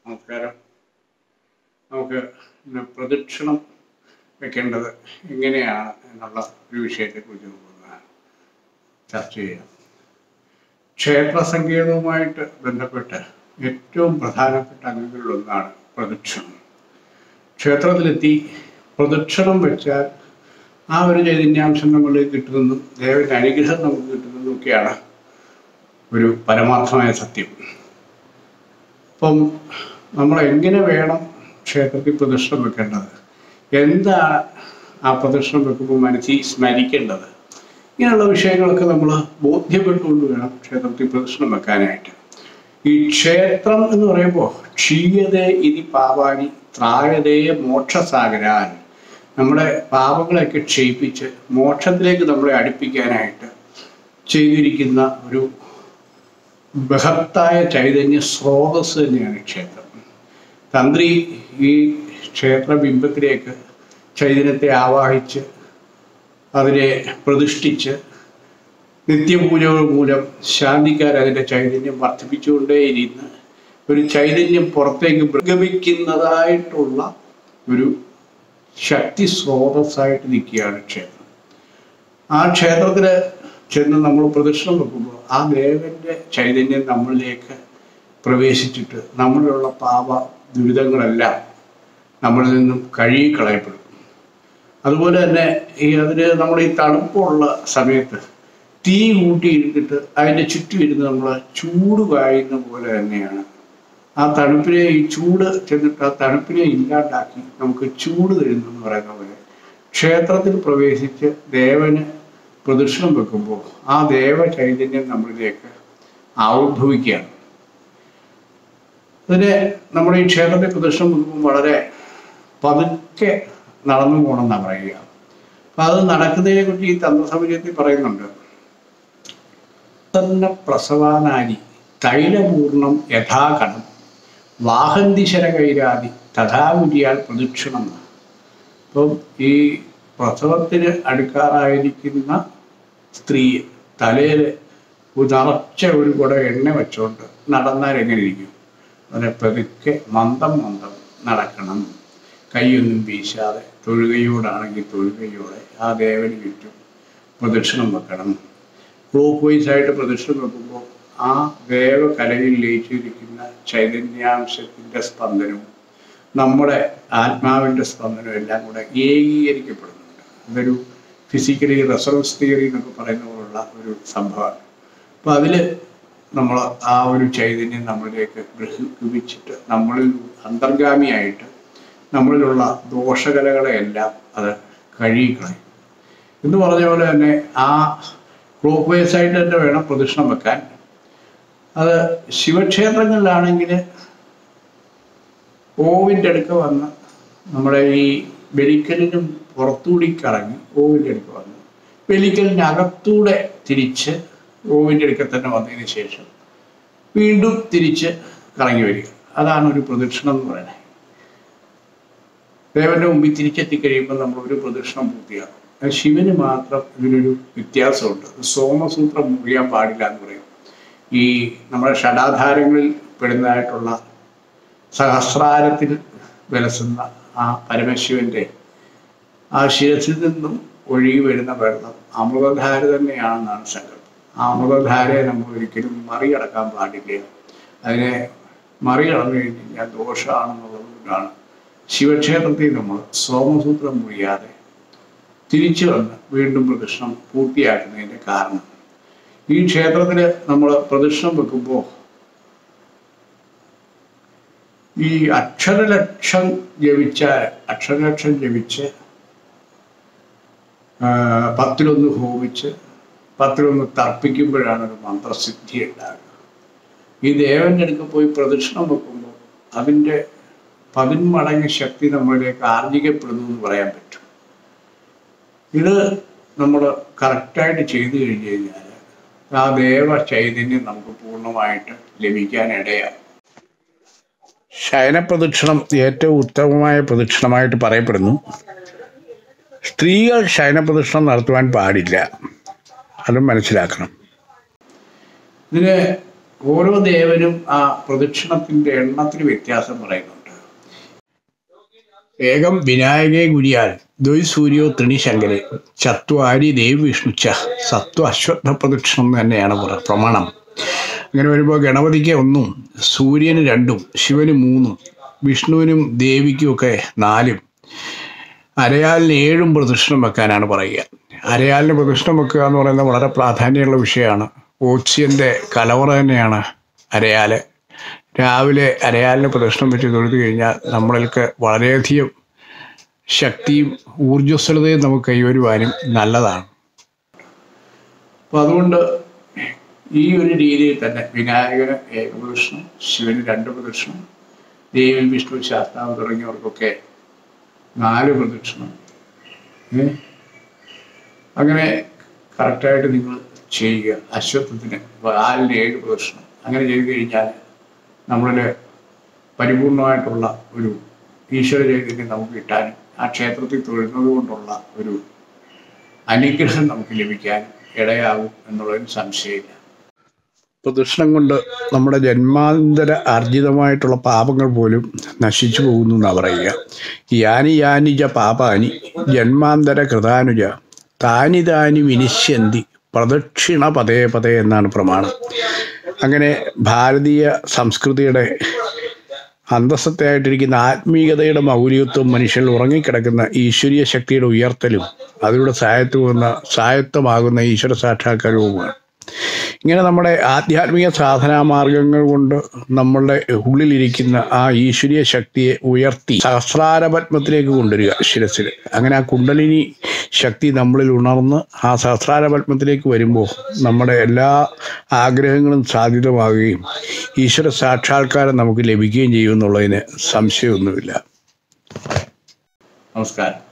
നമസ്കാരം നമുക്ക് ഇന്ന് പ്രദക്ഷിണം വെക്കേണ്ടത് എങ്ങനെയാണ് എന്നുള്ള ഒരു വിഷയത്തെക്കുറിച്ച് നമുക്ക് ചർച്ച ചെയ്യാം ക്ഷേത്ര സങ്കേതവുമായിട്ട് ബന്ധപ്പെട്ട് ഏറ്റവും പ്രധാനപ്പെട്ട അംഗങ്ങളിലൊന്നാണ് പ്രദക്ഷിണം ക്ഷേത്രത്തിലെത്തി പ്രദക്ഷിണം വെച്ചാൽ ആ ഒരു ചൈതന്യാംശം നമ്മളിലേക്ക് കിട്ടുന്നതും ദേവന്റെ അനുഗ്രഹം നമുക്ക് കിട്ടുന്നതും ഒക്കെയാണ് ഒരു പരമാർത്ഥമായ സത്യം അപ്പം നമ്മൾ എങ്ങനെ വേണം ക്ഷേത്രത്തിൽ പ്രദക്ഷിണം വെക്കേണ്ടത് എന്താണ് ആ പ്രദക്ഷിണം വെക്കുമ്പോൾ മനസ്സിൽ സ്മരിക്കേണ്ടത് ഇങ്ങനെയുള്ള വിഷയങ്ങളൊക്കെ നമ്മൾ ബോധ്യപ്പെട്ടുകൊണ്ട് വേണം ക്ഷേത്രത്തിൽ പ്രദക്ഷിണം വെക്കാനായിട്ട് ഈ ക്ഷേത്രം എന്ന് പറയുമ്പോൾ ക്ഷീയതേ ഇതി പാവാനി ത്രായതേ മോക്ഷസാഗരാൻ നമ്മുടെ പാപങ്ങളെയൊക്കെ ക്ഷയിപ്പിച്ച് മോക്ഷത്തിലേക്ക് നമ്മളെ അടുപ്പിക്കാനായിട്ട് ചെയ്തിരിക്കുന്ന ഒരു ബൃഹത്തായ ചൈതന്യ സ്രോതസ് തന്നെയാണ് ക്ഷേത്രം തന്ത്രി ഈ ക്ഷേത്ര ബിംബത്തിലേക്ക് ചൈതന്യത്തെ ആവാഹിച്ച് അതിനെ പ്രതിഷ്ഠിച്ച് നിത്യപൂജകൾ മൂലം ശാന്തിക്കാർ അതിൻ്റെ ചൈതന്യം വർദ്ധിപ്പിച്ചുകൊണ്ടേയിരുന്ന് ഒരു ചൈതന്യം പുറത്തേക്ക് പ്രഗമിക്കുന്നതായിട്ടുള്ള ഒരു ശക്തി സ്രോതസ്സായിട്ട് നിൽക്കുകയാണ് ക്ഷേത്രം ആ ക്ഷേത്രത്തിൽ ചെന്ന് നമ്മൾ പ്രദക്ഷിണം വെക്കുമ്പോൾ ആ ദേവന്റെ ചൈതന്യം നമ്മളിലേക്ക് പ്രവേശിച്ചിട്ട് നമ്മളിലുള്ള പാപ ദുരിതങ്ങളെല്ലാം നമ്മളിൽ നിന്നും കഴുകിക്കളയപ്പെടും അതുപോലെ തന്നെ ഈ അതിന് നമ്മുടെ ഈ തണുപ്പുള്ള സമയത്ത് തീ കൂട്ടിയിരുന്നിട്ട് അതിൻ്റെ ചുറ്റും ഇരുന്ന് നമ്മൾ ചൂട് കായുന്ന പോലെ തന്നെയാണ് ആ തണുപ്പിനെ ഈ ചൂട് ചെന്നിട്ട് ആ തണുപ്പിനെ ഇല്ലാണ്ടാക്കി നമുക്ക് ചൂട് തരുന്നു എന്ന് പറയുന്ന പോലെ ക്ഷേത്രത്തിൽ പ്രവേശിച്ച് ദേവന് പ്രദക്ഷിണം വെക്കുമ്പോൾ ആ ദേവ ചൈതന്യം നമ്മളിലേക്ക് ആവിർഭവിക്കുകയാണ് അതിന് നമ്മുടെ ഈ ക്ഷേത്രത്തിൽ പ്രദക്ഷിണം വെക്കുമ്പോൾ വളരെ പതുക്കെ നടന്നു പോകണമെന്നാണ് പറയുക അപ്പം അത് നടക്കുന്നതിനെ കുറിച്ച് ഈ തന്ത്രസമയത്തിൽ പറയുന്നുണ്ട് തന്നെ പ്രസവാനാരി തൈലപൂർണം യഥാകണം വാഹന്തിശര കൈരാതി തഥാമുരിയാൽ പ്രദക്ഷിണം അപ്പം ഈ പ്രസവത്തിന് അടുക്കാറായിരിക്കുന്ന സ്ത്രീ തലയിൽ നിറച്ച ഒരു കുട എണ്ണ വെച്ചുകൊണ്ട് നടന്നാൽ എങ്ങനെ ഇരിക്കും അതിനെ പതുക്കെ മന്ദം മന്ദം നടക്കണം കൈയൊന്നും വീശാതെ തൊഴുകയോടാണെങ്കിൽ തൊഴുകയോടെ ആ ദേവന് ചുറ്റും പ്രദക്ഷിണം വെക്കണം ക്ലോക്ക് വൈസ് ആയിട്ട് പ്രദക്ഷിണം വെക്കുമ്പോൾ ആ ദേവകലയിൽ ലയിച്ചിരിക്കുന്ന ചൈതന്യാംശത്തിൻ്റെ സ്പന്ദനവും നമ്മുടെ ആത്മാവിൻ്റെ സ്പന്ദനവും എല്ലാം കൂടെ ഏകീകരിക്കപ്പെടുന്നുണ്ട് അതൊരു ഫിസിക്കലി റെസറൻസ് തിയറി എന്നൊക്കെ പറയുന്ന പോലുള്ള ഒരു സംഭവമാണ് അപ്പോൾ അതിൽ നമ്മൾ ആ ഒരു ചൈതന്യം നമ്മളിലേക്ക് ഗ്രഹിപ്പിച്ചിട്ട് നമ്മളിൽ അന്തർഗാമിയായിട്ട് നമ്മളിലുള്ള ദോഷകലകളെയെല്ലാം അത് കഴുകിക്കളയും എന്ന് പറഞ്ഞ പോലെ തന്നെ ആ ക്ലോക്ക് വൈസ് ആയിട്ട് തന്നെ വേണം പ്രദക്ഷിണം വെക്കാൻ അത് ശിവക്ഷേത്രങ്ങളിലാണെങ്കിൽ ഓവിൻ്റെ അടുക്ക വന്ന് നമ്മുടെ ഈ ബലിക്കലിനും പുറത്തുകൂടി കറങ്ങി ഓവിൻ്റെ അടുക്ക വന്ന് ബലിക്കലിന് അകത്തൂടെ തിരിച്ച് ഓവിൻ്റെ അടുക്ക തന്നെ വന്നതിന് ശേഷം വീണ്ടും തിരിച്ച് കറങ്ങി വരിക അതാണ് ഒരു പ്രദക്ഷിണം എന്ന് പറയുന്നത് ദേവന്റെ മുമ്പിൽ തിരിച്ചെത്തി കഴിയുമ്പോൾ നമ്മൾ ഒരു പ്രദക്ഷിണം പൂർത്തിയാക്കും അത് ശിവന് മാത്രം ഇതിനൊരു വ്യത്യാസമുണ്ട് സോമസൂത്രം മുറിയാൻ പാടില്ല എന്ന് പറയും ഈ നമ്മുടെ ഷടാധാരങ്ങളിൽ പെടുന്നതായിട്ടുള്ള സഹസ്രാരത്തിൽ വിലസുന്ന ആ പരമശിവന്റെ ആ ശിരസിൽ നിന്നും ഒഴുകി വരുന്ന വെള്ളം അമൃതധാര തന്നെയാണെന്നാണ് സങ്കല്പം ആ അമൃതധാരയെ നമ്മൾ ഒരിക്കലും മറികടക്കാൻ പാടില്ല അതിനെ മറികടന്നു കഴിഞ്ഞ് കഴിഞ്ഞാൽ ദോഷമാണെന്നുള്ളത് കൊണ്ടാണ് ശിവക്ഷേത്രത്തിൽ നമ്മൾ സോമസൂത്രം മുറിയാതെ തിരിച്ചു വന്ന് വീണ്ടും പ്രദക്ഷിണം പൂർത്തിയാക്കുന്നതിൻ്റെ കാരണം ഈ ക്ഷേത്രത്തിൽ നമ്മൾ പ്രദക്ഷിണം വെക്കുമ്പോൾ ഈ അക്ഷരലക്ഷം ജപിച്ചാൽ അക്ഷരലക്ഷം ജപിച്ച് ആ, പത്തിലൊന്ന് ഹോമിച്ച് പത്തിലൊന്ന് തർപ്പിക്കുമ്പോഴാണ് ഒരു മന്ത്രസിദ്ധി ഉണ്ടാകുക ഈ ദേവന്റെ അടുക്ക് പോയി പ്രദക്ഷിണം വെക്കുമ്പോൾ അതിൻ്റെ പതിന്മടങ്ങ് ശക്തി നമ്മളിലേക്ക് ആർജിക്കപ്പെടുന്നു എന്ന് പറയാൻ പറ്റും ഇത് നമ്മൾ കറക്റ്റായിട്ട് ചെയ്തു കഴിഞ്ഞു കഴിഞ്ഞാൽ ആ ദേവ ചൈതന്യം നമുക്ക് പൂർണ്ണമായിട്ട് ലഭിക്കാനിടയാകും ശയനപ്രദക്ഷിണം ഏറ്റവും ഉത്തമമായ പ്രദക്ഷിണമായിട്ട് പറയപ്പെടുന്നു സ്ത്രീകൾ ശയനപ്രദക്ഷിണം നടത്തുവാൻ പാടില്ല അതും മനസ്സിലാക്കണം ഇതിന് ഓരോ ദേവനും ആ പ്രദക്ഷിണത്തിന്റെ എണ്ണത്തിന് വ്യത്യാസം പറയുന്നുണ്ട് ഏകം വിനായകേ ഗുരിയാൽ ദ്വൈ സൂര്യോ ത്രിണിശങ്കരെ ചത്വാരി ദേവ് വിഷ്ണുച്ച സത്വ അശ്വത്ഥ പ്രദക്ഷിണം തന്നെയാണ് പ്ര- പ്രമാണം അങ്ങനെ വരുമ്പോൾ ഗണപതിക്ക് ഒന്നും സൂര്യന് രണ്ടും ശിവന് മൂന്നും വിഷ്ണുവിനും ദേവിക്കും ഒക്കെ നാലും അരയാലിന് ഏഴും പ്രദക്ഷിണം വെക്കാനാണ് പറയുക അരയാലിന് പ്രദക്ഷിണം വെക്കുക എന്ന് പറയുന്നത് വളരെ പ്രാധാന്യമുള്ള വിഷയമാണ് ഓക്സിജൻ്റെ കലവറ തന്നെയാണ് അരയാല് രാവിലെ അരയാലിന് പ്രദക്ഷിണം വെച്ച് തൊഴുതു കഴിഞ്ഞാൽ നമ്മൾക്ക് വളരെയധികം ശക്തിയും ഊർജ്ജസ്വലതയും നമുക്ക് കൈവരുവാനും നല്ലതാണ് അപ്പോൾ അതുകൊണ്ട് ഈ ഒരു രീതിയിൽ തന്നെ വിനായകന് ഏകപ്രദക്ഷിണം ശിവന് രണ്ട് പ്രദക്ഷിണം ദേവി വിഷ്ണു ശാസ്താവ് തുടങ്ങിയവർക്കൊക്കെ നാല് പ്രദക്ഷിണം ഏ? അങ്ങനെ കറക്റ്റായിട്ട് നിങ്ങൾ ചെയ്യുക അശ്വത്ഥത്തിന് ആലിന് ഏഴ് പ്രദക്ഷിണം അങ്ങനെ ചെയ്തു കഴിഞ്ഞാൽ നമ്മളിൽ പരിപൂർണമായിട്ടുള്ള ഒരു ഈശ്വര ചൈതന്യം നമുക്ക് കിട്ടാനും ആ ക്ഷേത്രത്തിൽ തൊഴുന്നത് കൊണ്ടുള്ള ഒരു അനുഗ്രഹം നമുക്ക് ലഭിക്കാനും ഇടയാകും എന്നുള്ളതിന് സംശയമില്ല പ്രദക്ഷിണം കൊണ്ട് നമ്മുടെ ജന്മാന്തര അർജിതമായിട്ടുള്ള പാപങ്ങൾ പോലും നശിച്ചു പോകുന്നു എന്നാണ് പറയുക യാനി യാനിജ പാപാനി ജന്മാന്തര കൃതാനുജ താനി താനി വിനിശ്യന്തി പ്രദക്ഷിണ പതേ പതേ എന്നാണ് പ്രമാണം അങ്ങനെ ഭാരതീയ സംസ്കൃതിയുടെ അന്തസ്സത്തായിട്ടിരിക്കുന്ന ആത്മീയതയുടെ മൗലികത്വം മനുഷ്യനിൽ ഉറങ്ങിക്കിടക്കുന്ന ഈശ്വരീയ ശക്തിയുടെ ഉയർത്തലും അതിലൂടെ സായത്വമെന്ന സായത്വമാകുന്ന ഈശ്വര സാക്ഷാത്കാരവുമാണ് ഇങ്ങനെ നമ്മുടെ ആധ്യാത്മിക സാധനാ മാർഗങ്ങൾ കൊണ്ട് നമ്മളുടെ ഉള്ളിലിരിക്കുന്ന ആ ഈശ്വരീയ ശക്തിയെ ഉയർത്തി സഹസ്രാരപത്മത്തിലേക്ക് കൊണ്ടുവരിക ശിരസിൽ അങ്ങനെ ആ കുണ്ടലിനി ശക്തി നമ്മളിൽ ഉണർന്ന് ആ സഹസ്രാരപത്മത്തിലേക്ക് വരുമ്പോൾ നമ്മുടെ എല്ലാ ആഗ്രഹങ്ങളും സാധ്യതമാകുകയും ഈശ്വര സാക്ഷാത്കാരം നമുക്ക് ലഭിക്കുകയും ചെയ്യുമെന്നുള്ളതിന് സംശയമൊന്നുമില്ല നമസ്കാരം